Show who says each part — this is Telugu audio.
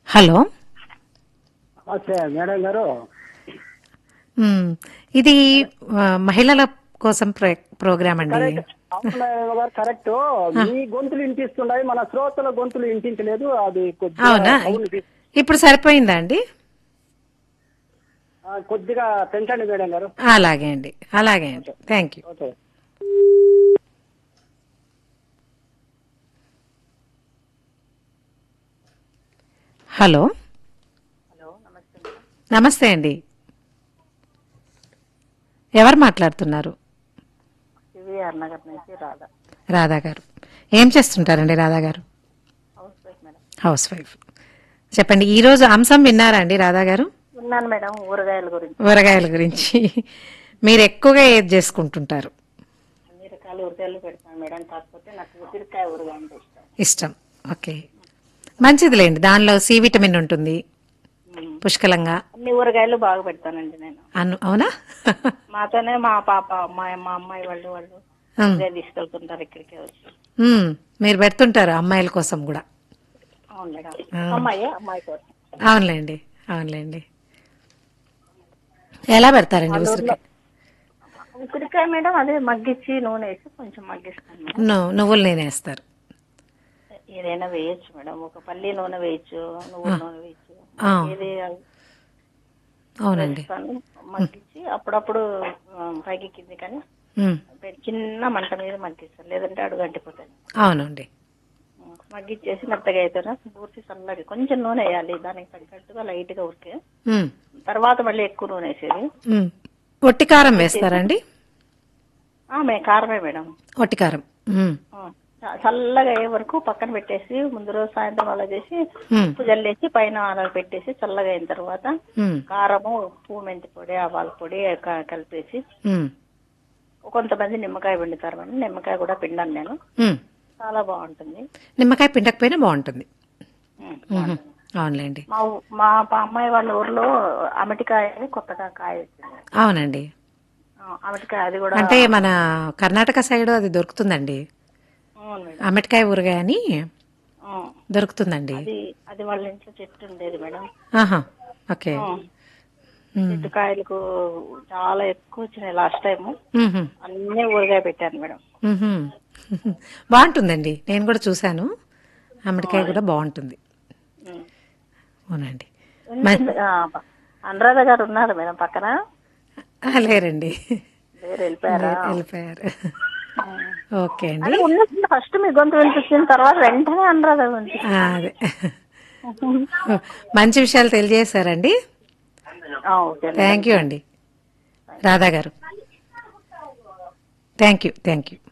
Speaker 1: హలో
Speaker 2: నమస్తే మేడం గారు
Speaker 1: మ్, ఇది ఆ, మహిళల కోసం ప్ర- ప్రోగ్రామ్ అండి
Speaker 2: అవును మేడం గారు కరెక్ట్ మీ గొంతులు వినిపిస్తున్నాయి మన శ్రోతల గొంతులు వినిపించలేదు అది కొద్దిగా
Speaker 1: అవునా
Speaker 2: సౌండ్ తీ-
Speaker 1: ఇప్పుడు సరిపోయిందా అండి
Speaker 2: ఆ, కొద్దిగా పెంచండి మేడం గారు
Speaker 1: అలాగే అండి అలాగే అండి థ్యాంక్ యూ
Speaker 2: ఓకే
Speaker 1: హలో నమస్తే అండి ఎవరు మాట్లాడుతున్నారు
Speaker 3: సివిఆర్ నగర్ నుంచి రాధా
Speaker 1: రాధా గారు ఏం చేస్తుంటారండి రాధా గారు
Speaker 3: housewife madam
Speaker 1: housewife చెప్పండి ఈ రోజు అంశం విన్నారా అండి రాధా గారు
Speaker 3: విన్నాను మేడం ఊరగాయల గురించి
Speaker 1: ఊరగాయల గురించి మీరు ఎక్కువగా ఏది చేసుకుంటుంటారు
Speaker 3: అన్ని రకాల ఊరగాయలు పెడతాను మేడం కాకపోతే నాకు ఉసిరికాయ ఊరగాయ అంటే ఇష్టం
Speaker 1: ఇష్టం ఓకే మంచిదిలేండి దానిలో సి విటమిన్ ఉంటుంది
Speaker 3: మ్మ్.
Speaker 1: పుష్కలంగా
Speaker 3: అన్ని ఊరగాయలు బాగా పెడతానండి నేను
Speaker 1: అను అవునా
Speaker 3: మాతోనే మా పాప అమ్మాయి మా అమ్మాయి వాళ్ళు వాళ్ళు
Speaker 1: ఉమ్,
Speaker 3: ఊరగాయ తీసుకెళ్తుంటారు ఇక్కడికే వచ్చి
Speaker 1: ఉమ్, మీరు పెడుతుంటారు అమ్మాయిల కోసం కూడా
Speaker 3: అవును మేడం అమ్మాయి అమ్మాయి కోసం
Speaker 1: అవునులేండి అవునులేండి ఎలా పెడతారండి ఉసిరికాయ
Speaker 3: ఉసిరికాయ మేడం అదే మగ్గిచ్చి నూనె వేసి కొంచెం మగ్గిస్తాను మేడం
Speaker 1: ను- నువ్వులు నేనేస్తారు
Speaker 3: ఏదైనా వేయచ్చు మేడం ఒక పల్లి నూనె వేయచ్చు నువ్వుల నూనె వేయచ్చు
Speaker 1: ఆ.
Speaker 3: ఏది
Speaker 1: అవునండి
Speaker 3: వేస్తాను మగ్గించి అప్పుడప్పుడు ఆ, పైకి కింది కానీ
Speaker 1: ఉమ్,
Speaker 3: పె- చిన్న మంట మీద మగ్గిస్తాను లేదంటే అడుగు అంటిపోతాయి
Speaker 1: అవునండి
Speaker 3: మగ్గిచ్చేసి మెత్తగా అయితేనే పూర్తి చల్లగా కొంచెం నూనె వేయాలి దానికి తగ్గట్టుగా లైట్ గా ఉరికే
Speaker 1: ఉమ్,
Speaker 3: తర్వాత మళ్ళీ ఎక్కువ నూనె వేసేది
Speaker 1: ఉమ్. ఒట్టి కారం వేస్తారండి
Speaker 3: ఆ, మే కారమే మేడం
Speaker 1: ఒట్టి కారం ఉమ్,
Speaker 3: ఆ, చ- చల్లగా అయ్యే వరకు పక్కన పెట్టేసి ముందు రోజు సాయంత్రం అలా చేసి
Speaker 1: ఉమ్,
Speaker 3: ఉప్పు జల్లేసి పైన అలా పెట్టేసి చల్లగా అయిన తర్వాత
Speaker 1: ఉమ్,
Speaker 3: కారము ఉప్పు మెంతి పొడి ఆవాల పొడి క- కలిపేసి
Speaker 1: ఉమ్,
Speaker 3: కొంతమంది నిమ్మకాయ పిండుతారు మేడం నిమ్మకాయ కూడా పిండాను నేను
Speaker 1: ఉమ్.
Speaker 3: చాలా బాగుంటుంది
Speaker 1: నిమ్మకాయ పిండకపోయినా బాగుంటుంది
Speaker 3: ఉమ్.
Speaker 1: ఉహు, అవునులేండి
Speaker 3: మా ఊ- మా పా- అమ్మాయి వాళ్ళ ఊర్లో అమటికాయ అని కొత్తగా కాయ వచ్చింది
Speaker 1: అవునండి
Speaker 3: ఆ, అమటికాయ అది కూడా
Speaker 1: అంటే మన కర్ణాటక సైడ్ అది దొరుకుతుందండి
Speaker 3: అవును మేడం
Speaker 1: అమ్మటికాయ ఊరగాయ అని
Speaker 3: ఆ,
Speaker 1: దొరుకుతుందండి
Speaker 3: అది అది వాళ్ళ ఇంట్లో చెట్టు ఉండేది మేడం
Speaker 1: ఆహా ఓకే
Speaker 3: ఆ,
Speaker 1: ఉమ్,
Speaker 3: చెట్టు కాయలకు చాలా ఎక్కువ వచ్చినాయి లాస్ట్ టైం
Speaker 1: ఉహు,
Speaker 3: అన్నీ ఊరగాయ పెట్టాను మేడం
Speaker 1: ఉహు. బాగుంటుందండి నేను కూడా చూశాను అమ్మటికాయ కూడా బాగుంటుంది
Speaker 3: ఉమ్.
Speaker 1: అవునండి
Speaker 3: ఆ, అనురాధ గారు ఉన్నారు మేడం పక్కన
Speaker 1: ఆ, లేరండి
Speaker 3: వేరే వెళ్ళిపోయారా
Speaker 1: లేరు, వెళ్ళిపోయారు ఓకే అండి
Speaker 3: అదే ఉన్నట్టు ఫస్ట్ మీ గొంతు వినిపించిన తర్వాత వెంటనే అనురాధ గురించి
Speaker 1: ఆ, అదే మంచి విషయాలు తెలియజేశారండి
Speaker 3: ఓకే
Speaker 1: థ్యాంక్ యూ అండి రాధా గారు థ్యాంక్ యూ థ్యాంక్ యూ